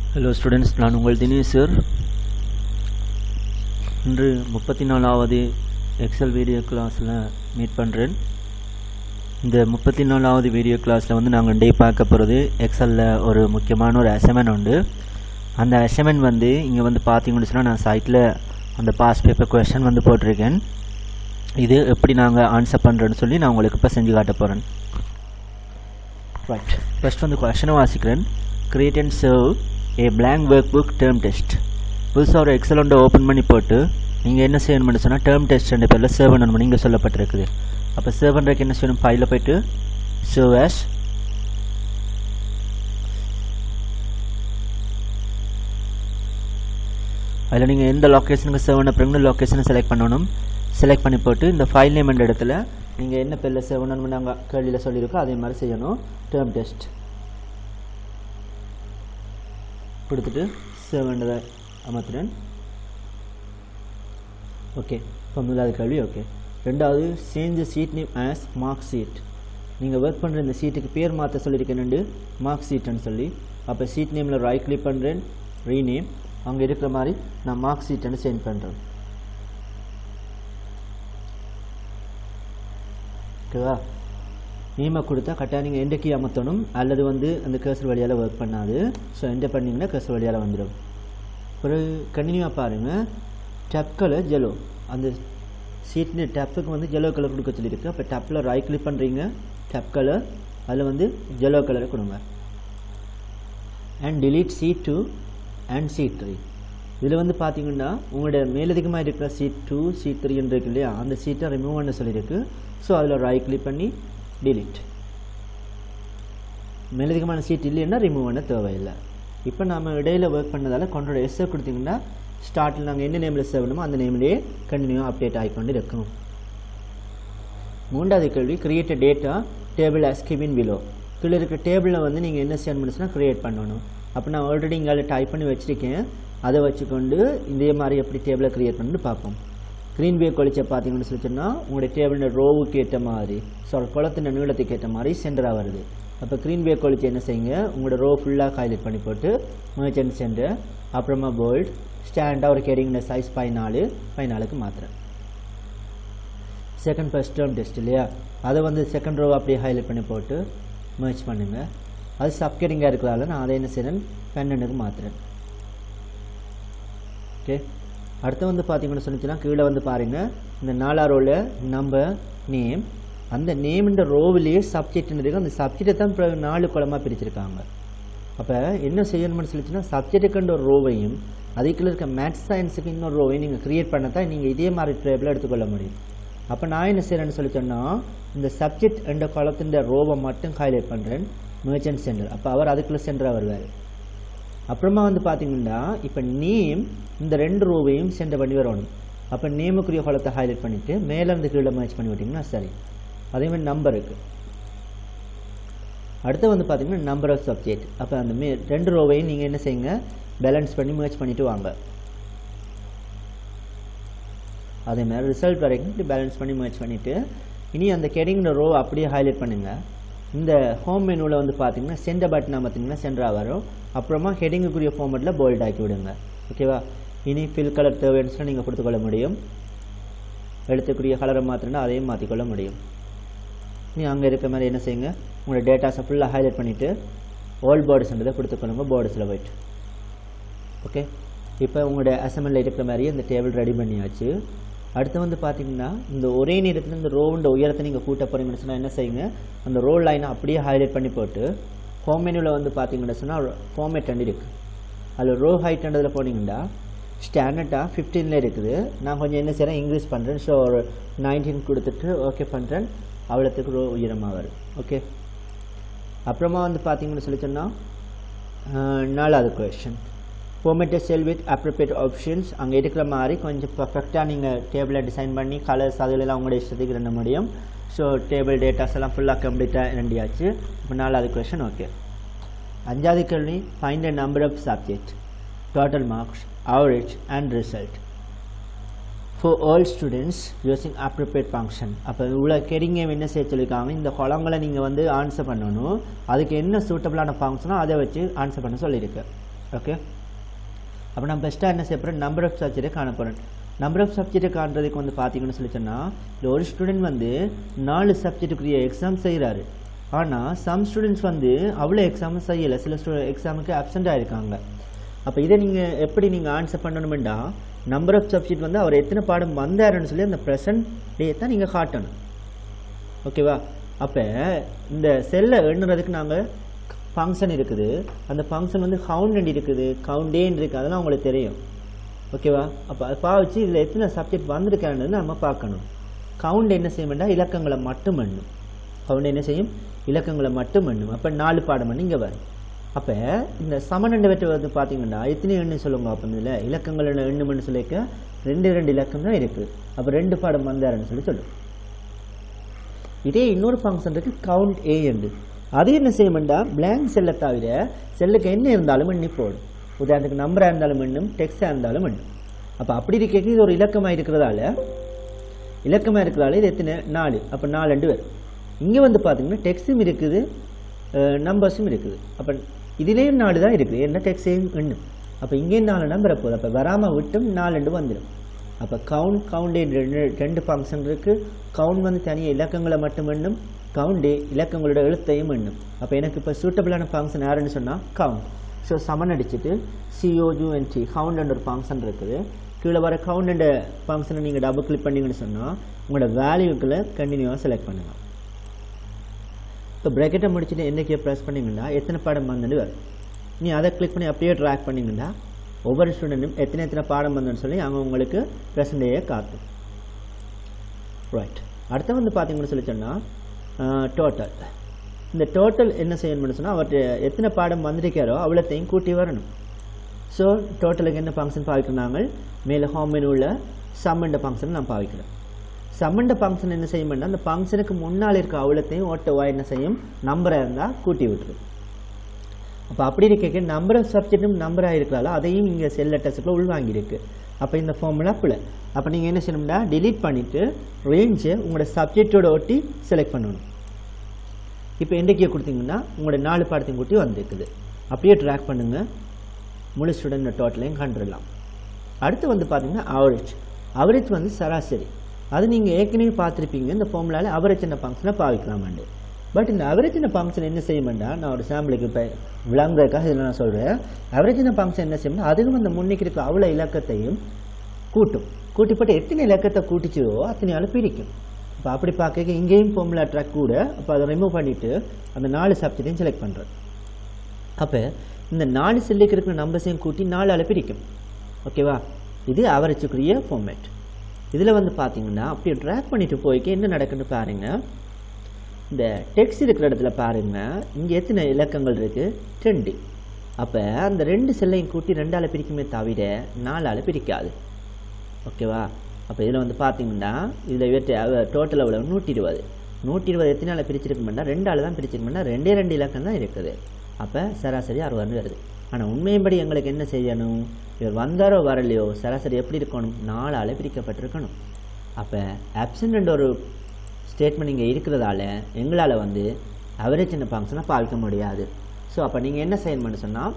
hello students நான் உங்கள் Dinesh sir இன்று முப்பத்தி நாலாவது எக்ஸல் வீடியோ கிளாஸில் மீட் பண்ணுறேன் இந்த முப்பத்தி நாலாவது வீடியோ கிளாஸில் வந்து நாங்கள் டே பார்க்க போகிறது எக்ஸலில் ஒரு முக்கியமான ஒரு அசைன்மெண்ட் உண்டு அந்த அசைன்மெண்ட் வந்து இங்கே வந்து பார்த்தீங்கன்னு சொன்னால் நான் சைட்டில் அந்த பாஸ் பேப்பர் கொஷன் வந்து போட்டிருக்கேன் இது எப்படி நாங்கள் ஆன்சர் பண்ணுறேன்னு சொல்லி நான் உங்களுக்கு இப்போ செஞ்சு காட்ட போகிறேன் ரைட் ஃபஸ்ட் வந்து கொஷனை வாசிக்கிறேன் create and serve a blank workbook term test புதுசாக ஒரு எக்ஸல் ஒன்றை ஓப்பன் பண்ணி போட்டு நீங்கள் என்ன செய்யணும்னு சொன்னால் டேர்ம் டெஸ்ட் ரெண்டு பேரில் சேவ் பண்ணணும் இங்கே சொல்லப்பட்டிருக்குது அப்போ சேவ் பண்ணுறதுக்கு என்ன செய்யணும் ஃபைலில் போயிட்டு சேவ் as அதில் நீங்கள் எந்த லொக்கேஷனுக்கு சேவ் பண்ண பிறகு லொக்கேஷனை செலக்ட் பண்ணணும் செலக்ட் பண்ணி போட்டு இந்த ஃபைல் நேம் என்ற இடத்துல நீங்கள் என்ன பேரில் சேவ் பண்ணணும்னு நாங்கள் கேள்வியில் சொல்லியிருக்கோம் அதே மாதிரி செய்யணும் டேர்ம் டெஸ்ட் கொடுத்துட்டு சேவ் பண்ணதை அமர்த்துறேன் ஓகே இப்போ முதலாவது கேள்வி ஓகே ரெண்டாவது change sheet name as mark sheet நீங்கள் ஒர்க் பண்ணுற இந்த சீட்டுக்கு பேர் மாற்ற சொல்லியிருக்கேன் மார்க் சீட்டுன்னு சொல்லி அப்போ சீட் நேமில் ரைட் கிளிக் பண்ணுறேன் ரீநேம் அங்கே இருக்கிற மாதிரி நான் மார்க் சீட்டுன்னு சேஞ்ச் பண்ணுறேன் ஓகேவா நேமை கொடுத்தா கரெக்டாக நீங்கள் எந்த கீ அமர்த்தணும் அல்லது வந்து அந்த கேசர் வழியால் ஒர்க் பண்ணாது ஸோ எந்த பண்ணிங்கன்னா கேசர் வழியால் வந்துடும் பிறகு கண்டினியூவாக பாருங்கள் டப் கலர் ஜெலோ அந்த சீட்னு டப்புக்கு வந்து ஜெலோ கலர் கொடுக்க சொல்லியிருக்கு அப்போ டப்பில் ரைட் கிளிக் பண்ணுறீங்க டப் கலர் அதில் வந்து ஜெலோ கலரை கொடுங்க and delete sheet two and sheet three இதில் வந்து பார்த்தீங்கன்னா உங்களோட மேலதிகமாக இருக்கிற சீட் டூ சீட் த்ரீன்னு இருக்கு இல்லையா அந்த சீட்டை ரிமூவ் பண்ண சொல்லியிருக்கு ஸோ அதில் ரைட் கிளிக் பண்ணி delete மேலதிகமான சீட் இல்லைன்னா ரிமூவ் பண்ண தேவையில்லை இப்போ நாம் இடையில ஒர்க் பண்ணதால் கொண்டோட எஸ்ஸை கொடுத்தீங்கன்னா ஸ்டார்ட்டில் நாங்கள் என்ன நேமில் சேவ் பண்ணணுமோ அந்த நேம்லேயே கண்டினியூ அப்டேட் ஆகிக்கொண்டு இருக்கும் மூன்றாவது கேள்வி create data table as given below கீழே இருக்கிற டேபிளில் வந்து நீங்கள் என்ன செய்யணும்னு க்ரியேட் பண்ணணும் அப்போ நான் ஆல்ரெடி இங்கே டைப் பண்ணி வச்சுருக்கேன் அதை வச்சுக்கொண்டு இதே மாதிரி எப்படி டேபிளை க்ரியேட் பண்ணி பார்ப்போம் க்ரீன் வே கொலிச்ச பார்த்தீங்கன்னு சொல்லி சொன்னால் உங்களுடைய டேபிளில் ரோவுக்கு ஏற்ற மாதிரி ஸோ குளத்தின் நீளத்துக்கு ஏற்ற மாதிரி சென்டராக வருது அப்போ க்ரீன் வே கொலிச்சு என்ன செய்யுங்க உங்களோட ரோ ஃபுல்லாக ஹைலைட் பண்ணி போட்டு merchant சென்டர் அப்புறமா போல்ட் ஸ்டாண்டாக ஒரு கெடிங்கிற சைஸ் பதினாலு பதினாலுக்கு மாத்திரம் செகண்ட் ஃபர்ஸ்ட் டேர்ம் டெஸ்ட் இல்லையா அதை வந்து செகண்ட் ரோ அப்படியே ஹைலைட் பண்ணி போட்டு merge பண்ணுங்கள் அது சப்கெடிங்காக இருக்கிறதால நான் அதை என்ன செய்கிறேன் பன்னெண்டுக்கு மாற்றுறேன் ஓகே அடுத்து வந்து பார்த்தீங்கன்னு சொன்னிச்சுன்னா கீழே வந்து பாருங்கள் இந்த நாலா ரோவில் நம்பர் நேம் அந்த நேம்ன்ற ரோவிலேயே சப்ஜெக்ட்னு இருக்கு அந்த சப்ஜெக்டை தான் இப்போ நாலு குளமாக பிரிச்சிருக்காங்க அப்போ என்ன செய்யணும்னு சொல்லிச்சுன்னா சப்ஜெக்ட்டுக்குன்ற ஒரு ரோவையும் அதுக்குள்ள இருக்க மேத்ஸ் சயின்ஸுக்கு இன்னொரு ரோவையும் நீங்கள் க்ரியேட் பண்ண தான் நீங்கள் இதே மாதிரி டேபிள் எடுத்துக்கொள்ள முடியும் அப்போ நான் என்ன செய்கிறேன்னு சொல்லி சொன்னால் இந்த சப்ஜெக்ட் என்ற குளத்தின் ரோவை மட்டும் ஹைலைட் பண்ணுறேன் merchant சென்டர் அப்போ அவர் அதுக்குள்ளே சென்டராக வருவார் அப்புறமா வந்து பார்த்தீங்கன்னா இப்போ நேம் இந்த ரெண்டு ரோவையும் சென்டர் பண்ணி வரணும் அப்போ நேமுக்குரிய குளத்தை ஹைலைட் பண்ணிவிட்டு மேலேருந்து கீழே மேட்ச் பண்ணி விட்டிங்கன்னா சரி அதே மாதிரி நம்பருக்கு அடுத்து வந்து பார்த்தீங்கன்னா நம்பர் ஆஃப் சப்ஜெக்ட் அப்போ அந்த மே ரெண்டு ரோவையும் நீங்கள் என்ன செய்யுங்க பேலன்ஸ் பண்ணி மேட்ச் பண்ணிவிட்டு வாங்க அதே மாதிரி ரிசல்ட் வரைக்கும் இப்படி பேலன்ஸ் பண்ணி மேட்ச் பண்ணிவிட்டு இனி அந்த கெடிங்கிற ரோ அப்படியே ஹைலைட் பண்ணுங்கள் இந்த ஹோம் மெனுவில் வந்து பார்த்தீங்கன்னா சென்டர் பட்டனை பார்த்தீங்கன்னா சென்டராக வரும் அப்புறமா ஹெடிங்குக்குரிய ஃபார்மெட்டில் போல்ட் ஆக்கி விடுங்க ஓகேவா இனி ஃபில் கலர் தேவைன்னு சொன்னால் நீங்கள் கொடுத்துக்கொள்ள முடியும் எழுத்துக்குரிய கலரை மாற்றினா அதையும் மாற்றிக்கொள்ள முடியும் நீ அங்கே இருக்க மாதிரி என்ன செய்யுங்க உங்களோட டேட்டாஸை ஃபுல்லாக ஹைலைட் பண்ணிவிட்டு ஓல்ட் போர்டுஸ்ன்றதை கொடுத்துக்கொள்ளுங்க போர்டுஸில் போயிட்டு ஓகே இப்போ உங்களோட அசம்பிளில் இருக்கிற மாதிரியே இந்த டேபிள் ரெடி பண்ணியாச்சு அடுத்து வந்து பார்த்தீங்கன்னா இந்த ஒரே நேரத்தில் இந்த ரோவுண்ட உயரத்தை நீங்கள் கூட்ட போகிறீங்கன்னு சொன்னால் என்ன செய்யுங்க அந்த ரோ லைனை அப்படியே ஹைலைட் பண்ணி போட்டு ஹோம் மெனுவில் வந்து பார்த்தீங்கன்னு சொன்னால் ஃபார்மேட் ரெண்டு இருக்குது அதில் ரோ ஹைட்ன்றதில் போனீங்கன்னா ஸ்டாண்டர்டாக ஃபிஃப்டீனில் இருக்குது நான் கொஞ்சம் என்ன செய்கிறேன் இன்க்ரீஸ் பண்ணுறேன் ஸோ ஒரு நைன்டீன் கொடுத்துட்டு ஓகே பண்ணுறேன் அவ்வளோத்துக்கு ரோ உயரமாக வரும் ஓகே அப்புறமா வந்து பார்த்தீங்கன்னு சொல்லி சொன்னால் நாலாவது question format cell with appropriate options அங்கே இருக்கிற மாதிரி கொஞ்சம் பர்ஃபெக்டாக நீங்கள் டேபிளை டிசைன் பண்ணி கலர்ஸ் அதுலலாம் உங்களோட இஷ்டத்துக்கு ரெண்ட முடியும் ஸோ டேபிள் டேட்டாஸ் எல்லாம் ஃபுல்லாக கம்ப்ளீட்டாக ரெண்டியாச்சு இப்போ நாலாவது கொஷன் ஓகே அஞ்சாவது கேள்வி find the number of subject total marks average and result for all students using appropriate function அப்போ இவ்வளோ கெரிங்க என்ன செய்ய சொல்லியிருக்காங்க இந்த குளங்களை நீங்கள் வந்து ஆன்சர் பண்ணணும் அதுக்கு என்ன சூட்டபிளான ஃபங்க்ஷனோ அதை வச்சு ஆன்சர் பண்ண சொல்லியிருக்கு ஓகே அப்போ நம்ம பெஸ்ட்டாக என்ன செய்ய போகிறோம் நம்பர் ஆஃப் சப்ஜெக்டை காண போகிறோம் நம்பர் ஆஃப் சப்ஜெக்டை காண்றதுக்கு வந்து பார்த்தீங்கன்னு சொல்லி சொன்னால் இந்த ஒரு ஸ்டூடெண்ட் வந்து நாலு சப்ஜெக்ட்டுக்குரிய எக்ஸாம் செய்கிறாரு ஆனால் சம் ஸ்டூடெண்ட்ஸ் வந்து அவ்வளோ எக்ஸாம் செய்யலை சில ஸ்டூ எக்ஸாமுக்கு அப்சண்ட் ஆகிருக்காங்க அப்போ இதை நீங்கள் எப்படி நீங்கள் ஆன்சர் பண்ணணுமெண்டா நம்பர் ஆஃப் சப்ஜெக்ட் வந்து அவர் எத்தனை பாடம் வந்தாருன்னு சொல்லி அந்த ப்ரெசன்ட் டே தான் நீங்கள் காட்டணும் ஓகேவா அப்போ இந்த செல்லை எண்ணுறதுக்கு நாங்கள் ஃபங்க்ஷன் இருக்குது அந்த ஃபங்க்ஷன் வந்து கவுண்ட் இருக்குது கவுண்டேன் இருக்குது அதெல்லாம் உங்களுக்கு தெரியும் ஓகேவா அப்போ அதை பாவிச்சு இதில் எத்தனை சப்ஜெக்ட் வந்திருக்கான்னு நம்ம பார்க்கணும் கவுண்ட் என்ன செய்ய வேண்டாம் இலக்கங்களை மட்டும் எண்ணும் கவுண்ட் என்ன செய்யும் இலக்கங்களை மட்டும் எண்ணும் அப்போ நாலு பாடம் பண்ணி இங்கே வரும் அப்போ இந்த சமநண்டு வெற்றி வந்து பார்த்தீங்கன்னா எத்தனை எண்ணு சொல்லுங்க அப்போ இதில் இலக்கங்கள் எண்ணுமென்னு சொல்லிக்க ரெண்டு ரெண்டு இலக்கம் தான் இருக்குது அப்போ ரெண்டு பாடம் வந்தாருன்னு சொல்லி சொல்லும் இதே இன்னொரு ஃபங்க்ஷன் இருக்கு கவுண்ட் ஏ என்று அது என்ன செய்யணும்டா பிளாங்க் செல்லை தவிர செல்லுக்கு என்ன இருந்தாலும் எண்ணி போடும் உதாரணத்துக்கு நம்பராக இருந்தாலும் எண்ணும் டெக்ஸ்டாக இருந்தாலும் எண்ணும் அப்போ அப்படி இருக்க இது ஒரு இலக்கமாக இருக்கிறதால இலக்கமாக இருக்கிறதால இது எத்தனை நாலு அப்போ நாலு ரெண்டு வரும் இங்கே வந்து பார்த்தீங்கன்னா டெக்ஸ்டும் இருக்குது நம்பர்ஸும் இருக்குது அப்போ இதுலேயும் நாலு தான் இருக்குது என்ன டெக்ஸ்டையும் எண்ணும் அப்போ இங்கேயும் நாலு நம்பரை போகுது அப்போ வராமல் விட்டும் நாலு ரெண்டு வந்துடும் அப்போ கவுண்ட் கவுண்டே ரெண்டு ரெண்டு ஃபங்க்ஷன் இருக்குது கவுண்ட் வந்து தனியாக இலக்கங்களை மட்டும் எண்ணும் கவுண்டே இலக்கங்களோட எழுத்தையும் எண்ணும் அப்போ எனக்கு இப்போ சூட்டபிளான ஃபங்க்ஷன் யாருன்னு சொன்னால் கவுண்ட் ஸோ சமன் அடிச்சுட்டு சிஓஜூஎன்டி கவுண்ட் ஒரு ஃபங்க்ஷன் இருக்குது கீழே வர கவுண்ட் ஃபங்க்ஷனை நீங்கள் டபுள் கிளிக் பண்ணீங்கன்னு சொன்னால் உங்களோட வேல்யூக்களை கண்டினியூவாக செலக்ட் பண்ணுங்கள் இப்போ ப்ராக்கெட்டை முடிச்சுட்டு என்னைக்கே ப்ரெஸ் பண்ணிங்கன்னா எத்தனை பாடம் வந்துட்டு வரும் நீ அதை கிளிக் பண்ணி அப்படியே ட்ராக் பண்ணிங்கன்னா ஒவ்வொரு ஸ்டூடெண்ட்டும் எத்தனை எத்தனை பாடம் வந்தோன்னு சொல்லி அவங்க உங்களுக்கு ப்ரெசன்டேயே காட்டும் ரைட் அடுத்து வந்து பார்த்தீங்கன்னு சொல்லி சொன்னால் டோட்டல் இந்த டோட்டல் என்ன செய்யணும்னு சொன்னால் அவர்கிட்ட எத்தனை பாடம் வந்திருக்காரோ அவ்வளோத்தையும் கூட்டி வரணும் ஸோ டோட்டலுக்கு என்ன ஃபங்க்ஷன் பாவிக்கிறாங்க மேலே ஹோம் மெனுவில் சம்மண்ட ஃபங்க்ஷன் நான் பாவிக்கிறேன் சம்மண்ட ஃபங்க்ஷன் என்ன செய்யும்னா அந்த ஃபங்க்ஷனுக்கு முன்னால் இருக்க அவ்வளோத்தையும் ஓட்டவா என்ன செய்யும் நம்பராக இருந்தால் கூட்டி விட்டுரும் அப்போ அப்படி இருக்க நம்பர் ஆஃப் சப்ஜெக்டும் நம்பராக இருக்கிறால அதையும் இங்கே செல் லெட்டர்ஸுக்குள்ள உள்வாங்கியிருக்கு அப்போ இந்த ஃபார்முலா பிள்ளை அப்போ நீங்கள் என்ன செய்யணும்னா delete பண்ணிவிட்டு ரேஞ்சை உங்களோட சப்ஜெக்டோட ஒட்டி செலக்ட் பண்ணணும் இப்போ எண்டைக்கியை கொடுத்தீங்கன்னா உங்களோட நாலு பாடத்தையும் கூட்டி வந்திருக்குது அப்படியே ட்ராக் பண்ணுங்கள் முழு ஸ்டூடெண்ட் டோட்டலையும் கண்டுடலாம் அடுத்து வந்து பார்த்தீங்கன்னா அவரேஜ் அவரேஜ் வந்து சராசரி அது நீங்கள் ஏற்கனவே பார்த்துருப்பீங்க இந்த ஃபார்முலாவில் அவரேஜ் என்ன ஃபங்க்ஷனை பாவிக்கலாமாண்டு பட் இந்த அவரேஜ் என்ன ஃபங்க்ஷன் என்ன செய்யுமெண்டா நான் ஒரு சாம்பிளுக்கு இப்போ விளங்குறதுக்காக இதில் நான் சொல்கிறேன் அவரேஜ் என்ன ஃபங்க்ஷன் என்ன செய்யும்னா அதுவும் அந்த முன்னிக்கு இருக்க அவ்வளோ இலக்கத்தையும் கூட்டும் கூட்டிப்பட்டு எத்தனை இலக்கத்தை கூட்டிச்சோ அத்தனை பிரிக்கும் இப்போ அப்படி பார்க்க இங்கேயும் ஃபார்முலா ட்ராக் கூட அப்போ அதை ரிமூவ் பண்ணிவிட்டு அந்த நாலு சப்ஜெக்டையும் செலக்ட் பண்ணுறேன் அப்போ இந்த நாலு செல்லுக்கு இருக்கிற நம்பர்ஸையும் கூட்டி நாலு ஆள் பிரிக்கும் ஓகேவா இது அவரேஜுக்குரிய ஃபார்மேட் இதில் வந்து பார்த்தீங்கன்னா அப்படியே ட்ராக் பண்ணிட்டு போய்க்கு என்ன நடக்குன்னு பாருங்க இந்த டெக்ஸ்ட் இருக்கிற இடத்துல பாருங்க இங்கே எத்தனை இலக்கங்கள் இருக்கு ரெண்டு அப்போ அந்த ரெண்டு செல்லையும் கூட்டி ரெண்டால் பிரிக்குமே தவிர நாலால் பிரிக்காது ஓகேவா அப்போ இதில் வந்து பார்த்தீங்கன்னா இதில் இவற்றை டோட்டல் எவ்வளோ நூற்றி இருபது நூற்றி இருபது எத்தனை ஆள் பிரிச்சிருக்குமெண்டா ரெண்டு ஆள் தான் பிரிச்சிருக்குமெண்டா ரெண்டே ரெண்டு இலக்கம் தான் இருக்குது அப்போ சராசரி அறுபது வருது ஆனால் உண்மையின்படி எங்களுக்கு என்ன செய்யணும் இவர் வந்தாரோ வரலையோ சராசரி எப்படி இருக்கணும் நாலு ஆள் பிரிக்கப்பட்டிருக்கணும் அப்போ ஆப்சண்ட் ஒரு ஸ்டேட்மெண்ட் இங்கே இருக்கிறதால எங்களால் வந்து அவரேஜ் என்ன ஃபங்க்ஷனை பாவிக்க முடியாது ஸோ அப்போ நீங்கள் என்ன செய்யணும்னு சொன்னால்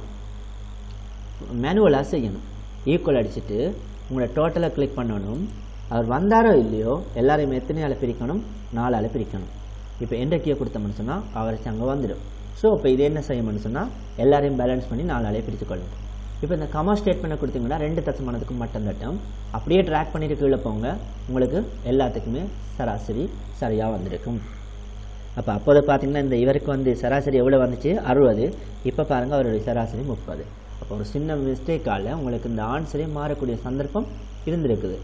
மேனுவலாக செய்யணும் ஈக்குவல் அடிச்சுட்டு உங்களோட டோட்டலை கிளிக் பண்ணணும் அவர் வந்தாரோ இல்லையோ எல்லாரையும் எத்தனை ஆள் பிரிக்கணும் நாலு ஆள் பிரிக்கணும் இப்போ எந்த கீயை கொடுத்தோம்னு சொன்னால் அவருக்கு அங்கே வந்துடும் ஸோ இப்போ இது என்ன செய்யணும்னு சொன்னால் எல்லாரையும் பேலன்ஸ் பண்ணி நாலு ஆளே பிரித்துக்கொள்ளும் இப்போ இந்த கமா ஸ்டேட்மெண்ட்டை கொடுத்தீங்கன்னா ரெண்டு தசமானதுக்கு மட்டும் தட்டம் அப்படியே ட்ராக் பண்ணிட்டு கீழே போங்க உங்களுக்கு எல்லாத்துக்குமே சராசரி சரியாக வந்திருக்கும் அப்போ அப்போது பார்த்தீங்கன்னா இந்த இவருக்கு வந்து சராசரி எவ்வளோ வந்துச்சு அறுபது இப்போ பாருங்கள் அவருடைய சராசரி முப்பது அப்போ ஒரு சின்ன மிஸ்டேக்கால் உங்களுக்கு இந்த ஆன்சரே மாறக்கூடிய சந்தர்ப்பம் இருந்திருக்குது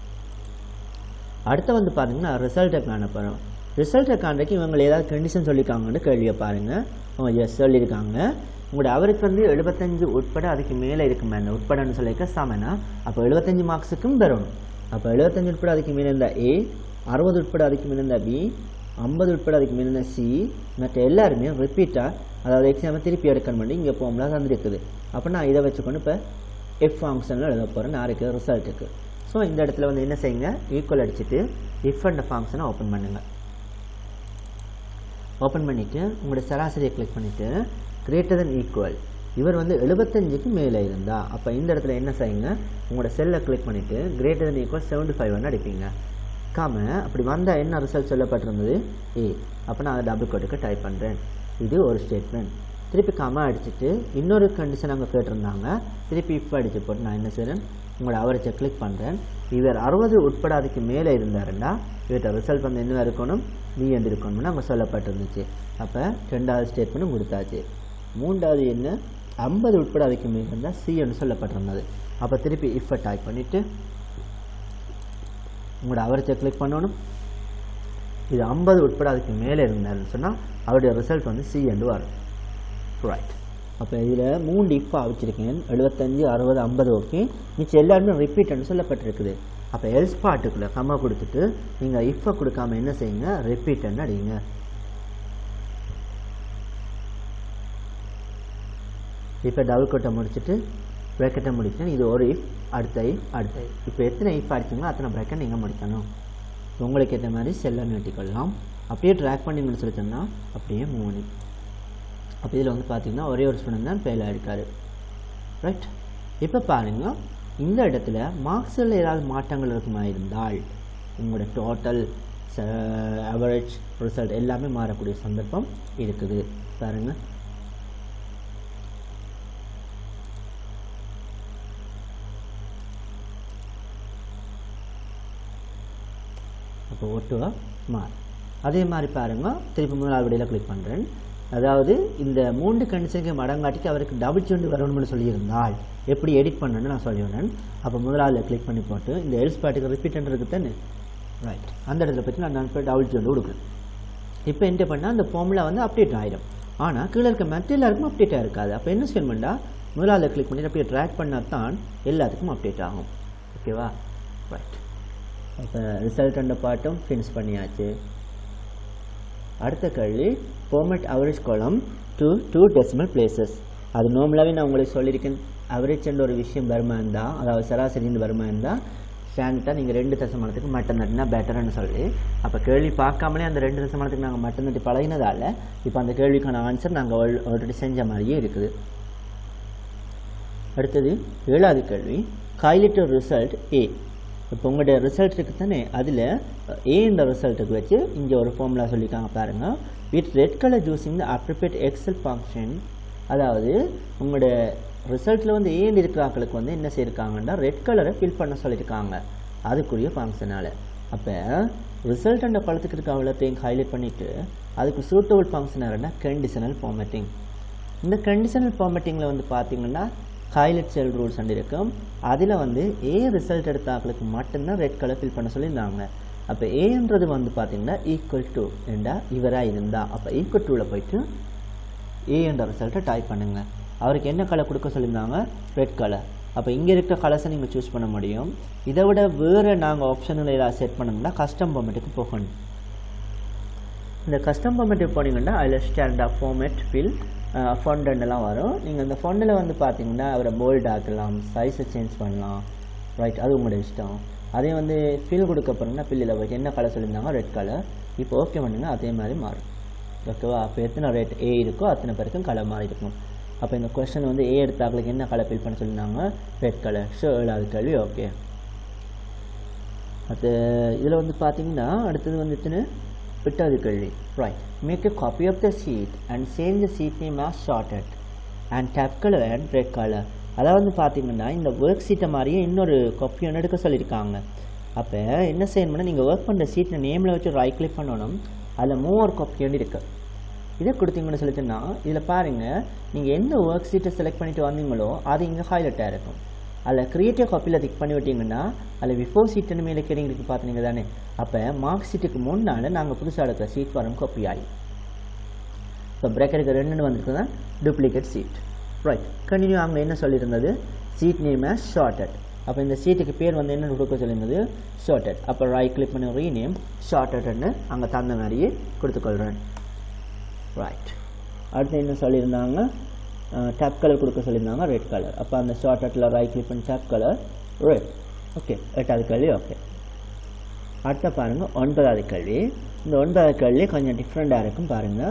அடுத்து வந்து பார்த்தீங்கன்னா ரிசல்ட்டை காண போகிறோம் ரிசல்ட்டை காண்றதுக்கு இவங்க ஏதாவது கண்டிஷன் சொல்லியிருக்காங்கன்னு கேள்வியை பாருங்கள் எஸ் சொல்லியிருக்காங்க உங்களோட அவருக்கு வந்து எழுபத்தஞ்சு உட்பட அதுக்கு மேலே இருக்குமே அந்த உட்படன்னு சொல்லியிருக்க சமனா அப்போ எழுபத்தஞ்சு மார்க்ஸுக்கும் தரணும் அப்போ எழுபத்தஞ்சு உட்பட அதுக்கு மேலே இருந்தால் ஏ அறுபது உட்பட அதுக்கு மேலே இருந்தால் பி ஐம்பது உட்பட அதுக்கு மேலே இருந்தால் சி மற்ற எல்லாருமே ரிப்பீட்டாக அதாவது எக்ஸாமை திருப்பி எடுக்கணும் பண்ணி இங்கே போகும்போது தந்துருக்குது அப்போ நான் இதை வச்சுக்கொண்டு இப்போ எஃப் ஃபங்க்ஷனில் எழுத போகிறேன் நாளைக்கு ரிசல்ட்டுக்கு ஸோ இந்த இடத்துல வந்து என்ன செய்யுங்க ஈக்குவல் அடிச்சுட்டு இஃப் அண்ட் ஃபங்க்ஷனை ஓப்பன் பண்ணுங்கள் ஓப்பன் பண்ணிவிட்டு உங்களோட சராசரியை கிளிக் பண்ணிவிட்டு கிரேட்டர் தென் ஈக்குவல் இவர் வந்து எழுபத்தஞ்சுக்கு மேலே இருந்தா அப்போ இந்த இடத்துல என்ன செய்யுங்க உங்களோட செல்லை கிளிக் பண்ணிவிட்டு greater than equal seventy five அடிப்பீங்க காம அப்படி வந்தால் என்ன ரிசல்ட் சொல்லப்பட்டிருந்தது ஏ அப்போ நான் அதை டபுள் கோட்டுக்கு டைப் பண்ணுறேன் இது ஒரு ஸ்டேட்மெண்ட் திருப்பி கமா அடிச்சுட்டு இன்னொரு கண்டிஷன் அங்கே கேட்டிருந்தாங்க திருப்பி இப்போ அடிச்சு போட்டு நான் என்ன செய்கிறேன் உங்களோட அவரை கிளிக் பண்ணுறேன் இவர் அறுபது உட்பட அதுக்கு மேலே இருந்தாருன்னா இவர்கிட்ட ரிசல்ட் வந்து என்ன இருக்கணும் நீ என்று இருக்கணும்னு அங்கே சொல்லப்பட்டிருந்துச்சு அப்போ ரெண்டாவது ஸ்டேட்மெண்ட்டும் கொடுத்தாச்சு மூன்றாவது என்ன ஐம்பது உட்பட அதுக்கு மேலே இருந்தால் சின்னு சொல்லப்பட்டிருந்தது அப்போ திருப்பி இஃபை டைப் பண்ணிவிட்டு உங்களோட அவரத்தை கிளிக் பண்ணணும் இது ஐம்பது உட்பட அதுக்கு மேலே இருந்தாருன்னு சொன்னால் அவருடைய ரிசல்ட் வந்து சி என்று வரும் ரைட் அப்போ இதில் மூணு இப்போ வச்சுருக்கேன் எழுபத்தஞ்சு அறுபது ஐம்பது ஓகே மிச்சம் எல்லாருமே ரிப்பீட்னு சொல்லப்பட்டிருக்குது அப்போ எல்ஸ் பாட்டுக்குள்ளே கம்மா கொடுத்துட்டு நீங்கள் இஃப்பை கொடுக்காம என்ன செய்யுங்க ரிப்பீட்னு அடிங்க இப்போ டபுள் கோட்டை முடிச்சுட்டு ப்ராக்கெட்டை முடிக்கணும் இது ஒரு இஃப் அடுத்த இஃப் அடுத்த இஃப் இப்போ எத்தனை இஃப் அடிச்சிங்களோ அத்தனை ப்ராக்கெட் நீங்கள் முடிக்கணும் உங்களுக்கு ஏற்ற மாதிரி செல்லை நீட்டிக்கொள்ளலாம் அப்படியே ட்ராக் பண்ணிங்கன்னு சொல்லி சொன்னால் அப்படியே மூணு அப்போ இதில் வந்து பார்த்தீங்கன்னா ஒரே ஒரு ஸ்டூடெண்ட் தான் ஃபெயில் ஆகிருக்காரு ரைட் இப்போ பாருங்க இந்த இடத்துல மார்க்ஸில் ஏதாவது மாற்றங்கள் இருக்குமா இருந்தால் உங்களோட டோட்டல் அவரேஜ் ரிசல்ட் எல்லாமே மாறக்கூடிய சந்தர்ப்பம் இருக்குது பாருங்க அப்போ ஒட்டுவா மாறு அதே மாதிரி பாருங்க திருப்பி மூணாவது விடையில் கிளிக் பண்ணுறேன் அதாவது இந்த மூன்று கண்டிஷனுக்கு மடங்காட்டிக்கு அவருக்கு டபுள் செண்டு வரணும்னு சொல்லியிருந்தால் எப்படி எடிட் பண்ணணும்னு நான் சொல்லிவிடுறேன் அப்போ முதலாவது கிளிக் பண்ணி போட்டு இந்த எல்ஸ் பாட்டுக்கு ரிப்பீட் இருக்கு தானே ரைட் அந்த இடத்துல பற்றி நான் நான் போய் டபுள் செண்டு கொடுக்குறேன் இப்போ என்ன பண்ணால் அந்த ஃபார்முலா வந்து அப்டேட் ஆகிடும் ஆனால் கீழே இருக்க மற்ற எல்லாருக்கும் அப்டேட்டாக இருக்காது அப்போ என்ன செய்யணும்டா முதலாவது கிளிக் பண்ணி அப்படியே ட்ராக் பண்ணால் தான் எல்லாத்துக்கும் அப்டேட் ஆகும் ஓகேவா ரைட் இப்போ ரிசல்ட் அந்த பாட்டும் ஃபினிஷ் பண்ணியாச்சு அடுத்த கேள்வி format average column to two decimal places அது நார்மலாகவே நான் உங்களுக்கு சொல்லியிருக்கேன் அவரேஜ்ன்ற ஒரு விஷயம் வருமா இருந்தால் அதாவது சராசரின்னு வருமா இருந்தால் ஸ்டாண்டர்டாக நீங்கள் ரெண்டு தசமானத்துக்கு மட்டம் தட்டினா பெட்டர்னு சொல்லி அப்போ கேள்வி பார்க்காமலே அந்த ரெண்டு தசமானத்துக்கு நாங்கள் மட்டம் தட்டி பழகினதால இப்போ அந்த கேள்விக்கான ஆன்சர் நாங்கள் ஆல்ரெடி செஞ்ச மாதிரியே இருக்குது அடுத்தது ஏழாவது கேள்வி காய்லிட்டர் ரிசல்ட் ஏ இப்போ உங்களுடைய ரிசல்ட் இருக்கு தானே அதில் ஏன்ற ரிசல்ட்டுக்கு வச்சு இங்கே ஒரு ஃபார்முலா சொல்லியிருக்காங்க பாருங்கள் with red colour using the appropriate Excel function அதாவது உங்களுடைய ரிசல்ட்டில் வந்து ஏன் இருக்கிற ஆட்களுக்கு வந்து என்ன செய்யிருக்காங்கன்னா ரெட் கலரை ஃபில் பண்ண சொல்லியிருக்காங்க அதுக்குரிய ஃபங்க்ஷனால் அப்போ ரிசல்ட் அந்த பழத்துக்கு இருக்க அவ்வளோத்தையும் ஹைலைட் பண்ணிவிட்டு அதுக்கு சூட்டபிள் ஃபங்க்ஷனாக கண்டிஷனல் ஃபார்மேட்டிங் இந்த கண்டிஷனல் ஃபார்மேட்டிங்கில் வந்து பார்த்தீங்கன்னா ஹைலைட் செல் ரூல்ஸ் அண்ட் இருக்கும் அதில் வந்து ஏ ரிசல்ட் எடுத்த ஆட்களுக்கு மட்டும்தான் ரெட் கலர் ஃபில் பண்ண சொல்லியிருந்தாங்க அப்போ ஏன்றது வந்து பார்த்தீங்கன்னா ஈக்குவல் டு ரெண்டா இவராக இருந்தா அப்போ ஈக்குவல் டூவில் போயிட்டு ஏ என்ற ரிசல்ட்டை டைப் பண்ணுங்க அவருக்கு என்ன கலர் கொடுக்க சொல்லியிருந்தாங்க ரெட் கலர் அப்போ இங்கே இருக்க கலர்ஸை நீங்கள் சூஸ் பண்ண முடியும் இதை விட வேறு நாங்கள் ஆப்ஷனில் ஏதாவது செட் பண்ணோம்னா கஸ்டம் ஃபார்மேட்டுக்கு போகணும் இந்த கஸ்டம் ஃபார்மேட்டுக்கு போனீங்கன்னா அதில் ஸ்டாண்டர்ட் ஃபார்மேட் ஃபில் ஃபண்டெல்லாம் வரும் நீங்கள் அந்த ஃபண்டில் வந்து பார்த்தீங்கன்னா அவரை போல்ட் ஆக்கலாம் சைஸை சேஞ்ச் பண்ணலாம் ரைட் அது உங்களோட இஷ்டம் அதே வந்து ஃபில் கொடுக்க போகிறீங்கன்னா ஃபில்லில் போயிட்டு என்ன கலர் சொல்லியிருந்தாங்க ரெட் கலர் இப்போ ஓகே பண்ணுங்க அதே மாதிரி மாறும் ஓகேவா அப்போ எத்தனை ரேட் ஏ இருக்கோ அத்தனை பேருக்கும் கலர் மாறி இருக்கும் அப்போ இந்த கொஸ்டின் வந்து ஏ எடுத்தாக்களுக்கு என்ன கலர் ஃபில் பண்ண சொல்லியிருந்தாங்க ரெட் கலர் ஷோ ஏழாவது கேள்வி ஓகே அது இதில் வந்து பார்த்தீங்கன்னா அடுத்தது வந்துட்டுன்னு எட்டாவது கேள்வி right make a copy of the sheet and change the sheet name as sorted and tab color and red color அதாவது வந்து பார்த்தீங்கன்னா இந்த ஒர்க் ஷீட்டை மாதிரியே இன்னொரு காப்பி ஒன்று எடுக்க சொல்லியிருக்காங்க அப்போ என்ன செய்யணும்னா நீங்கள் ஒர்க் பண்ணுற ஷீட்டில் நேமில் வச்சு ரைட் கிளிக் பண்ணணும் அதில் மூவர் காப்பி ஒன்று இருக்கு இதை கொடுத்தீங்கன்னு சொல்லிட்டுன்னா இதில் பாருங்கள் நீங்கள் எந்த ஒர்க் ஷீட்டை செலக்ட் பண்ணிட்டு வந்தீங்களோ அது இங்கே ஹைலைட்டாக இருக்கும் அதில் கிரியேட்டிவ் காப்பியில் டிக் பண்ணி விட்டிங்கன்னா அதில் பிஃபோர் சீட்டுன்னு மேலே கேட்டிங்களுக்கு பார்த்தீங்க தானே அப்போ மார்க் சீட்டுக்கு முன்னால் நாங்கள் புதுசாக எடுக்கிற சீட் வரும் காப்பி ஆகி இப்போ பிரேக்கருக்கு ரெண்டுன்னு வந்திருக்கு தான் டூப்ளிகேட் சீட் ரைட் கண்டினியூ அவங்க என்ன சொல்லியிருந்தது சீட் நேம் ஆஸ் ஷார்ட்டட் அப்போ இந்த சீட்டுக்கு பேர் வந்து என்ன கொடுக்க சொல்லியிருந்தது ஷார்ட்டட் அப்போ ரைட் கிளிக் பண்ணி ரீநேம் ஷார்ட்டட்னு அங்கே தந்த மாதிரியே கொடுத்துக்கொள்கிறேன் ரைட் அடுத்து என்ன சொல்லியிருந்தாங்க டேப் கலர் கொடுக்க சொல்லியிருந்தாங்க ரெட் கலர் அப்போ அந்த ஷார்ட்டட்டில் ரைட் கிளிக் பண்ணி டேப் கலர் ரெட் ஓகே எட்டாவது கேள்வி ஓகே அடுத்த பாருங்கள் ஒன்பதாவது கேள்வி இந்த ஒன்பதாவது கேள்வி கொஞ்சம் டிஃப்ரெண்ட்டாக இருக்கும் பாருங்கள்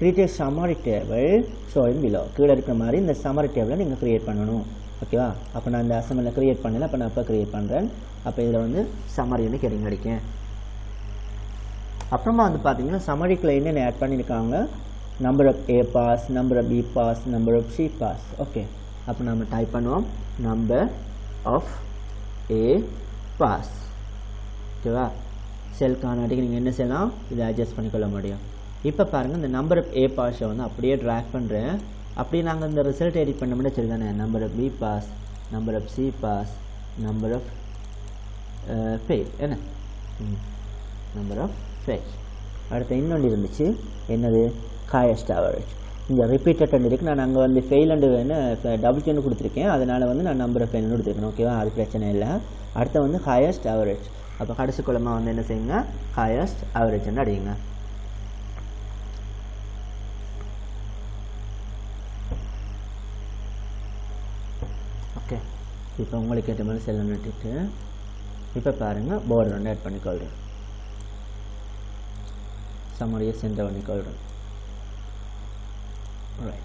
create a summary table showing below கீழே இருக்கிற மாதிரி இந்த summary table நீங்கள் create பண்ணணும் ஓகேவா அப்போ நான் இந்த அசம்பிளில் create பண்ணல அப்போ நான் அப்போ create பண்ணுறேன் அப்போ இதில் வந்து சம்மரின்னு கெடிங் அடிக்கேன் அப்புறமா வந்து பார்த்தீங்கன்னா சம்மரிக்குள்ள என்னென்ன ஆட் பண்ணியிருக்காங்க number of A pass number of B pass number of C pass okay அப்போ நம்ம டைப் பண்ணுவோம் நம்பர் ஆஃப் ஏ பாஸ் ஓகேவா செல் காணாட்டிக்கு நீங்கள் என்ன செய்யலாம் இதை அட்ஜஸ்ட் பண்ணிக்கொள்ள முடியும் இப்போ பாருங்கள் இந்த நம்பர் ஆஃப் ஏ பாஸை வந்து அப்படியே ட்ராக் பண்ணுறேன் அப்படியே நாங்கள் இந்த ரிசல்ட் எடிட் பண்ண முடியும் சரி தானே number of B pass number of C pass number of fail என்ன நம்பர் ஆஃப் ஃபெயில் அடுத்து இன்னொன்று இருந்துச்சு என்னது ஹையஸ்ட் அவரேஜ் இந்த ரிப்பீட்டட் இருக்கு நான் அங்கே வந்து ஃபெயில் அண்டு வேணும் டபுள் டென் கொடுத்துருக்கேன் அதனால் வந்து நான் நம்பர் ஆஃப் ஃபெயில் கொடுத்துருக்கேன் ஓகேவா அது பிரச்சனை இல்லை அடுத்து வந்து ஹையஸ்ட் அவரேஜ் அப்போ கடைசி குளமாக வந்து என்ன செய்யுங்க ஹையஸ்ட் அவரேஜ்னு அடியுங்க ஓகே இப்போ உங்களுக்கு ஏற்ற மாதிரி செல்ல நட்டுட்டு இப்போ பாருங்கள் போர்டு வந்து ஆட் பண்ணிக்கொள்கிறேன் சம்மரியை சென்டர் பண்ணிக்கொள்கிறேன் ரைட்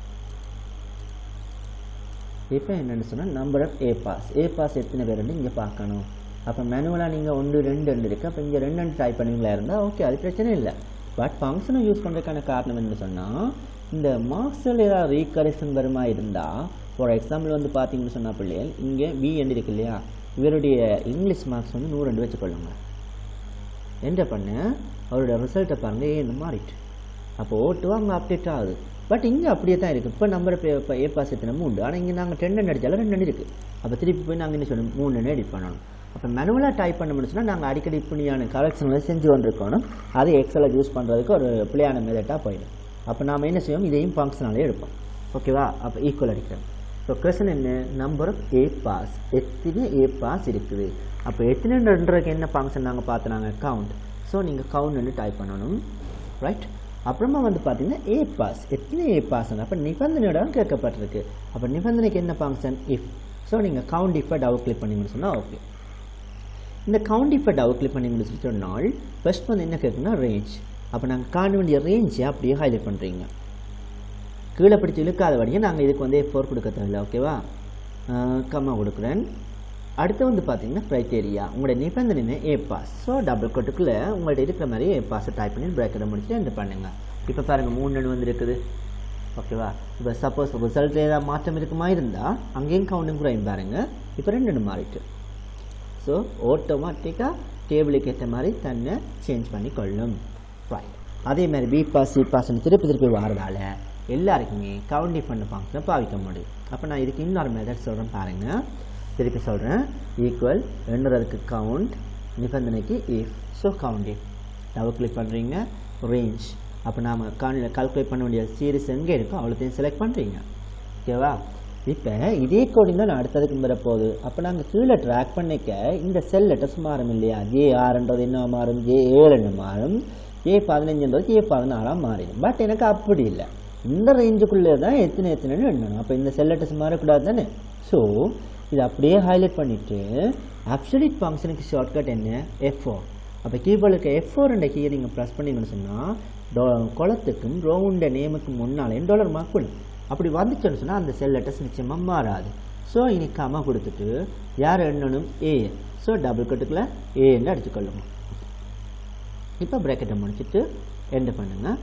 இப்போ என்னென்னு சொன்னால் number of A pass A pass எத்தனை பேருன்னு இங்கே பார்க்கணும் அப்போ மேனுவலாக நீங்கள் ஒன்று ரெண்டு ரெண்டு இருக்குது அப்போ இங்கே ரெண்டு ரெண்டு டைப் பண்ணுவீங்களா இருந்தால் ஓகே அது பிரச்சனை இல்லை பட் ஃபங்க்ஷனை யூஸ் பண்ணுறதுக்கான காரணம் என்ன சொன்னால் இந்த மார்க்ஸில் ஏதாவது ரீகரெக்ஷன் வருமா இருந்தால் ஃபார் எக்ஸாம்பிள் வந்து பார்த்தீங்கன்னு சொன்னால் பிள்ளைகள் இங்கே பி எண்டு இருக்கு இல்லையா இவருடைய இங்கிலீஷ் மார்க்ஸ் வந்து நூறு ரெண்டு வச்சுக்கொள்ளுங்க என்ன பண்ண அவரோட ரிசல்ட்டை பாருங்க ஏன்னு மாறிட்டு அப்போ ஓட்டு அங்கே அப்டேட் ஆகுது பட் இங்கே அப்படியே தான் இருக்குது இப்போ நம்பர் இப்போ ஏ பாஸ் எத்தனை மூணு ஆனால் இங்கே நாங்கள் டென் எண் அடித்தாலும் ரெண்டு எண் இருக்குது அப்போ திருப்பி போய் நாங்கள் என்ன சொல்லணும் மூணு எண்ணை எடிட் பண்ணணும் அப்போ மேனுவலாக டைப் பண்ண முடிச்சுன்னா நாங்கள் அடிக்கடி இப்படியான கரெக்ஷன்களை செஞ்சு கொண்டிருக்கணும் அதை எக்ஸலில் யூஸ் பண்ணுறதுக்கு ஒரு பிள்ளையான மெதட்டாக போயிடும் அப்போ நாம் என்ன செய்வோம் இதையும் ஃபங்க்ஷனாலே எடுப்போம் ஓகேவா அப்போ ஈக்குவல் அடிக்கிறோம் ஸோ கொஸ்டின் என்ன நம்பர் ஆஃப் ஏ பாஸ் எத்தனை ஏ பாஸ் இருக்குது அப்போ எத்தனைன்றதுக்கு என்ன ஃபங்க்ஷன் நாங்கள் பார்த்துனாங்க கவுண்ட் ஸோ நீங்கள் கவுண்ட்னு டைப் பண்ணணும் ரைட் அப்புறமா வந்து பார்த்தீங்கன்னா ஏ பாஸ் எத்தனை ஏ பாஸ் அப்போ நிபந்தனையோட கேட்கப்பட்டிருக்கு அப்போ நிபந்தனைக்கு என்ன ஃபங்க்ஷன் இஃப் ஸோ நீங்கள் கவுண்ட் இப்போ டவுட் கிளிக் பண்ணி சொன்னால் ஓகே இந்த கவுண்ட் இப்போ டவுட் கிளிக் பண்ணி முடிச்சுட்டு சொன்னால் ஃபர்ஸ்ட் வந்து என்ன கேட்குன்னா ரேஞ்ச் அப்போ நாங்கள் காண வேண்டிய ரேஞ்சை அப்படியே ஹைலைட் பண்ணுறீங்க கீழே பிடிச்சி இழுக்காதபடியே நாங்கள் இதுக்கு வந்து ஃபோர் கொடுக்க தேவையில்ல ஓகேவா கம்மா கொடுக்குறேன் அடுத்து வந்து பார்த்தீங்கன்னா க்ரைட்டேரியா உங்களுடைய நிபந்தனை ஏ பாஸ் ஸோ டபுள் கோட்டுக்குள்ளே உங்கள்ட்ட இருக்கிற மாதிரி ஏ பாஸை டைப் பண்ணி பிரேக்கரை முடிச்சு என்ட் பண்ணுங்க இப்போ பாருங்கள் மூணு ரெண்டு வந்துருக்குது ஓகேவா இப்போ சப்போஸ் ரிசல்ட்டில் ஏதாவது மாற்றம் இருக்குமா இருந்தால் அங்கேயும் கவுண்டும் குறையும் பாருங்க இப்போ ரெண்டு ரெண்டு மாறிட்டு ஸோ ஆட்டோமேட்டிக்காக டேபிளுக்கு ஏற்ற மாதிரி தன்னை சேஞ்ச் பண்ணி கொள்ளும் ரைட் அதே மாதிரி பி பாஸ் சி பாஸ்ன்னு திருப்பி திருப்பி வரதால எல்லாருக்குமே கவுண்டிங் பண்ண ஃபங்க்ஷனை பாவிக்க முடியும் அப்போ நான் இதுக்கு இன்னொரு மெத்தட் சொல்கிறேன் பாருங்கள் திருப்பி சொல்கிறேன் ஈக்குவல் எண்ணுறதுக்கு கவுண்ட் நிபந்தனைக்கு if so counting double click பண்ணுறீங்க ரேஞ்ச் அப்போ நாம் காணியில் கால்குலேட் பண்ண வேண்டிய சீரிஸ் எங்கே இருக்கோ அவ்வளோத்தையும் செலக்ட் பண்ணுறீங்க ஓகேவா இப்போ இதே கோடிங் தான் நான் அடுத்ததுக்கு வரப்போகுது அப்போ நாங்கள் கீழே ட்ராக் பண்ணிக்க இந்த செல் லெட்டர்ஸ் மாறும் இல்லையா ஜே ஆறுன்றது என்ன மாறும் ஜே ஏழுன்னு மாறும் ஏ பதினஞ்சுன்றது ஏ பதினாறாம் மாறிடும் பட் எனக்கு அப்படி இல்லை இந்த ரேஞ்சுக்குள்ளே தான் எத்தனை எத்தனைன்னு எண்ணணும் அப்போ இந்த செல் லெட்டர்ஸ் மாறக்கூடாது தானே ஸோ இதை அப்படியே ஹைலைட் பண்ணிவிட்டு அப்சலிட் ஃபங்க்ஷனுக்கு ஷார்ட்கட் என்ன எஃப் ஃபோர் அப்போ கீபோர்டுக்கு எஃப் ஃபோர் என்ற கீயை நீங்கள் ப்ரெஸ் பண்ணீங்கன்னு சொன்னால் டோ குளத்துக்கும் ரோவுண்ட நேமுக்கும் முன்னாலே டாலர் மார்க் பண்ணும் அப்படி வந்துச்சுன்னு சொன்னால் அந்த செல் லெட்டர்ஸ் நிச்சயமாக மாறாது ஸோ இனி கம்மா கொடுத்துட்டு யார் எண்ணணும் ஏ ஸோ டபுள் கட்டுக்குள்ள ஏன்னு அடிச்சுக்கொள்ளுங்க இப்போ ப்ராக்கெட்டை முடிச்சுட்டு எண்ட் பண்ணுங்கள்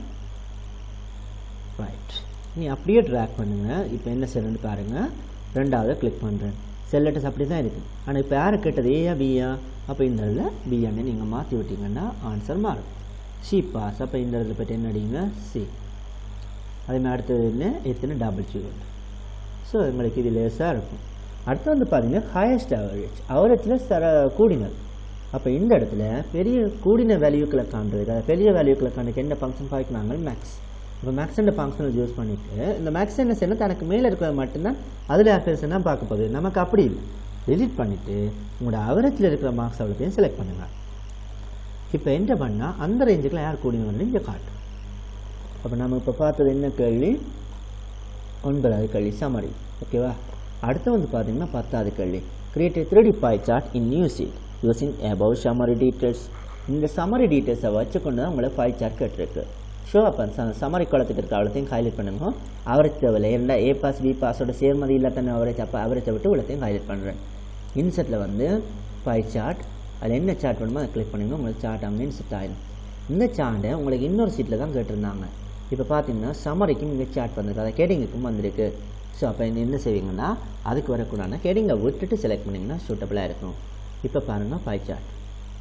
ரைட் நீ அப்படியே ட்ராக் பண்ணுங்கள் இப்போ என்ன செல்லுன்னு பாருங்கள் ரெண்டாவது கிளிக் பண்ணுறேன் செல் லெட்டர்ஸ் அப்படி தான் இருக்குது ஆனால் இப்போ யாரை கேட்டது ஏயா பியா அப்போ இந்த இதில் பியான்னு நீங்கள் மாற்றி விட்டீங்கன்னா ஆன்சர் மாறும் சி பாஸ் அப்போ இந்த இடத்துல போய்ட்டு என்ன அடிங்க சி அதேமாதிரி அடுத்தது என்ன எத்தனை டபுள் ஜீரோ ஸோ எங்களுக்கு இது லேஸாக இருக்கும் அடுத்து வந்து பார்த்தீங்கன்னா ஹையஸ்ட் அவரேஜ் அவரேஜில் சர கூடினது அப்போ இந்த இடத்துல பெரிய கூடின வேல்யூக்களை காண்றதுக்கு அதாவது பெரிய வேல்யூக்களை காண்றதுக்கு என்ன ஃபங்க்ஷன் பாய்க்கினாங்க மேக்ஸ் இப்போ மேக்ஸின் ஃபங்க்ஷனை யூஸ் பண்ணிவிட்டு இந்த மேக்ஸ் என்ன செய்யணும் தனக்கு மேலே இருக்கிறது மட்டும்தான் அதில் ஆஃபேர்ஸ் தான் பார்க்க போகுது நமக்கு அப்படி இல்லை எடிட் பண்ணிவிட்டு உங்களோட அவரேஜில் இருக்கிற மார்க்ஸ் அவ்வளோத்தையும் செலக்ட் பண்ணுங்கள் இப்போ என்ன பண்ணால் அந்த ரேஞ்சுக்குள்ள யார் கூடினவர்கள் இங்கே காட்டும் அப்போ நம்ம இப்போ பார்த்தது என்ன கேள்வி ஒன்பதாவது கேள்வி சமரி ஓகேவா அடுத்து வந்து பார்த்தீங்கன்னா பத்தாவது கேள்வி create three D pie chart in new sheet using above summary details இந்த சம்மரி டீட்டெயில்ஸை வச்சுக்கொண்டு தான் உங்களை பை சார்ட் கேட்டிருக்கு ஷோ அப்போ சமரி குளத்துக்கு இருக்க அவ்வளோத்தையும் ஹைலைட் பண்ணுங்க அவரேஜ் தேவையில்லை ஏன்னா ஏ பாஸ் பி பாஸோட சேர்மதி இல்லாத அவரேஜ் அப்போ அவரேஜை விட்டு இவ்வளோத்தையும் ஹைலைட் பண்ணுறேன் இன்செட்டில் வந்து பை சார்ட் அதில் என்ன சார்ட் வேணுமோ அதை கிளிக் பண்ணுங்க உங்களுக்கு சார்ட் அங்கே இன்செட் ஆகிடும் இந்த சார்ட்டை உங்களுக்கு இன்னொரு சீட்டில் தான் கேட்டிருந்தாங்க இப்போ பார்த்தீங்கன்னா சமரிக்கும் இங்கே சார்ட் வந்திருக்கு அதை கேடிங்குக்கும் வந்திருக்கு ஸோ அப்போ என்ன செய்வீங்கன்னா அதுக்கு வரக்கூடாதுன்னா கேடிங்கை விட்டுட்டு செலக்ட் பண்ணிங்கன்னா சூட்டபுளாக இருக்கும் இப்போ பாருங்கள் பை சார்ட்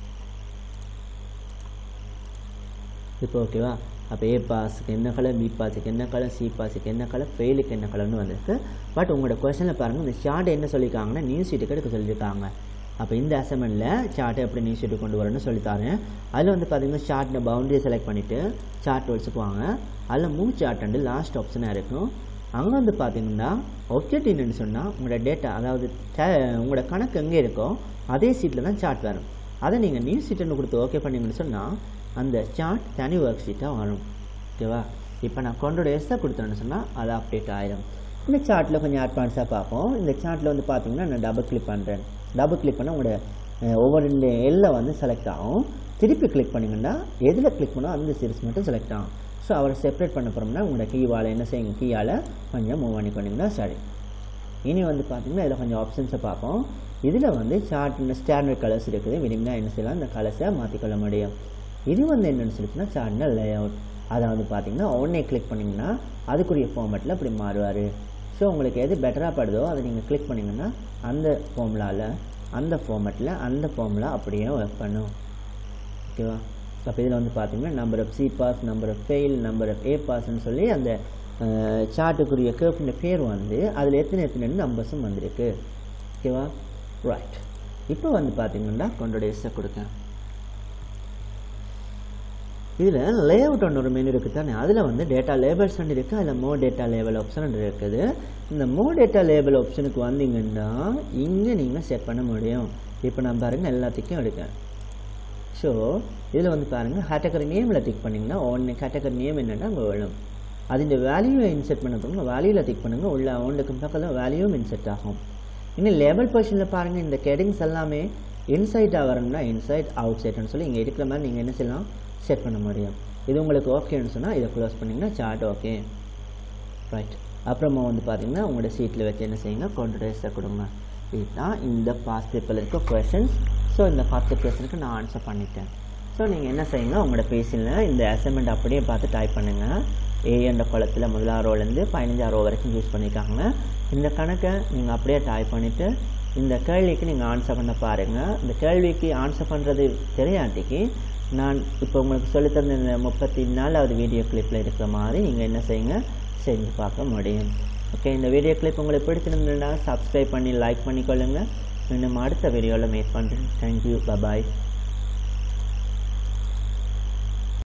இப்போ ஓகேவா அப்போ ஏ பாஸுக்கு என்ன கலர் பி பாஸுக்கு என்ன கலர் சி பாஸுக்கு என்ன கலர் ஃபெயிலுக்கு என்ன கலர்னு வந்திருக்கு பட் உங்களோட கொஷனில் பாருங்கள் இந்த சார்ட் என்ன சொல்லியிருக்காங்கன்னா நியூஸ் ஷீட்டுக்கு எடுக்க சொல்லியிருக்காங்க அப்போ இந்த அசைன்மெண்ட்டில் சார்ட்டை எப்படி நியூஸ் ஷீட்டு கொண்டு வரணும்னு சொல்லித்தாரேன் அதில் வந்து பார்த்தீங்கன்னா சார்ட்டில் பவுண்டரியை செலக்ட் பண்ணிவிட்டு சார்ட் வச்சுக்கு வாங்க அதில் மூவ் சார்ட் வந்து லாஸ்ட் ஆப்ஷனாக இருக்கும் அங்கே வந்து பார்த்தீங்கன்னா ஒப்ஜெக்ட் என்னன்னு சொன்னால் உங்களோட டேட்டா அதாவது உங்களோட கணக்கு எங்கே இருக்கோ அதே சீட்டில் தான் சார்ட் வரும் அதை நீங்கள் நியூஸ் ஷீட்டுன்னு கொடுத்து ஓகே பண்ணீங்கன்னு சொன்னால் அந்த சார்ட் தனி ஒர்க் ஷீட்டாக வரும் ஓகேவா இப்போ நான் கொண்டோட எஸ்ஸை கொடுத்தேன்னு சொன்னால் அது அப்டேட் ஆயிடும் இந்த சார்ட்டில் கொஞ்சம் அட்வான்ஸாக பார்ப்போம் இந்த சார்ட்டில் வந்து பார்த்தீங்கன்னா நான் டபுள் கிளிக் பண்ணுறேன் டபுள் கிளிக் பண்ணால் உங்களோட ஒவ்வொரு ரெண்டு எல்லை வந்து செலக்ட் ஆகும் திருப்பி கிளிக் பண்ணிங்கன்னா எதில் கிளிக் பண்ணால் அந்த சீரிஸ் மட்டும் செலக்ட் ஆகும் ஸோ அவரை செப்பரேட் பண்ண போகிறோம்னா உங்களோட கீவால் என்ன செய்யுங்க கீயால் கொஞ்சம் மூவ் பண்ணி பண்ணிங்கன்னா சரி இனி வந்து பார்த்தீங்கன்னா இதில் கொஞ்சம் ஆப்ஷன்ஸை பார்ப்போம் இதில் வந்து சார்ட் ஸ்டாண்டர்ட் கலர்ஸ் இருக்குது விரும்பினா என்ன செய்யலாம் இந்த கலர்ஸை மாற்றிக்கொள்ள முடியும் இது வந்து என்னென்னு சொல்லிச்சுன்னா சார்ட்னா லே அவுட் அதை வந்து பார்த்தீங்கன்னா உடனே கிளிக் பண்ணிங்கன்னா அதுக்குரிய ஃபார்மேட்டில் அப்படி மாறுவார் ஸோ உங்களுக்கு எது பெட்டராக படுதோ அதை நீங்கள் கிளிக் பண்ணிங்கன்னா அந்த ஃபார்முலாவில் அந்த ஃபார்மேட்டில் அந்த ஃபார்முலா அப்படியே ஒர்க் பண்ணும் ஓகேவா அப்போ இதில் வந்து பார்த்தீங்கன்னா number of C pass number of fail number of A பாஸ்ன்னு சொல்லி அந்த சார்ட்டுக்குரிய கேர்ஃபின் பேர் வந்து அதில் எத்தனை எத்தனை நம்பர்ஸும் வந்திருக்கு ஓகேவா ரைட் இப்போ வந்து பார்த்தீங்கன்னா கொண்டோட எஸ்ஸை கொடுக்கேன் இதில் லேஅவுட் ஒன்று ஒரு மெனு இருக்குது தானே அதில் வந்து டேட்டா லேபிள்ஸ் ஒன்று இருக்குது அதில் மோ டேட்டா லேபிள் ஆப்ஷன் ஒன்று இருக்குது இந்த மோ டேட்டா லேபிள் ஆப்ஷனுக்கு வந்தீங்கன்னா இங்கே நீங்கள் செட் பண்ண முடியும் இப்போ நான் பாருங்கள் எல்லாத்துக்கும் எடுக்கேன் ஸோ இதில் வந்து பாருங்கள் கேட்டகரி நேமில் டிக் பண்ணிங்கன்னா ஒன்று கேட்டகரி நேம் என்னென்னா அங்கே விழும் அது இந்த வேல்யூவை இன்செர்ட் பண்ண போங்க வேல்யூவில் டிக் பண்ணுங்கள் உள்ள அவனுக்கு பக்கத்தில் வேல்யூவும் இன்செர்ட் ஆகும் இன்னும் லேபிள் பொசிஷனில் பாருங்கள் இந்த கெடிங்ஸ் எல்லாமே இன்சைட்டாக வரணும்னா இன்சைட் அவுட் சைட்னு சொல்லி இங்கே இருக்கிற மாதிரி நீங்கள் என்ன செய்யலாம் செட் பண்ண முடியும் இது உங்களுக்கு ஓகேன்னு சொன்னால் இதை க்ளோஸ் பண்ணிங்கன்னா சார்ட் ஓகே ரைட் அப்புறமா வந்து பார்த்தீங்கன்னா உங்களோட சீட்டில் வச்சு என்ன செய்யுங்க கொண்டு டேஸை கொடுங்க இதுதான் இந்த பாஸ்ட் பேப்பரில் இருக்க கொஷின்ஸ் ஸோ இந்த பத்து கொஷனுக்கு நான் ஆன்சர் பண்ணிட்டேன் ஸோ நீங்கள் என்ன செய்யுங்க உங்களோட பேசியில் இந்த அசைன்மெண்ட் அப்படியே பார்த்து டைப் பண்ணுங்கள் ஏ என்ற குளத்தில் முதலாம் ரோலேருந்து பதினஞ்சாம் ரோ வரைக்கும் யூஸ் பண்ணியிருக்காங்க இந்த கணக்கை நீங்கள் அப்படியே டைப் பண்ணிவிட்டு இந்த கேள்விக்கு நீங்கள் ஆன்சர் பண்ண பாருங்கள் இந்த கேள்விக்கு ஆன்சர் பண்ணுறது தெரியாட்டிக்கு நான் இப்போ உங்களுக்கு சொல்லித்தந்த இந்த முப்பத்தி நாலாவது வீடியோ கிளிப்பில் இருக்கிற மாதிரி நீங்கள் என்ன செய்யுங்க செஞ்சு பார்க்க முடியும் ஓகே இந்த வீடியோ கிளிப் உங்களுக்கு பிடிச்சிருந்ததுன்னா சப்ஸ்கிரைப் பண்ணி லைக் பண்ணிக்கொள்ளுங்கள் இன்னும் அடுத்த வீடியோவில் மேக் பண்ணுறேன் தேங்க்யூ பபாய்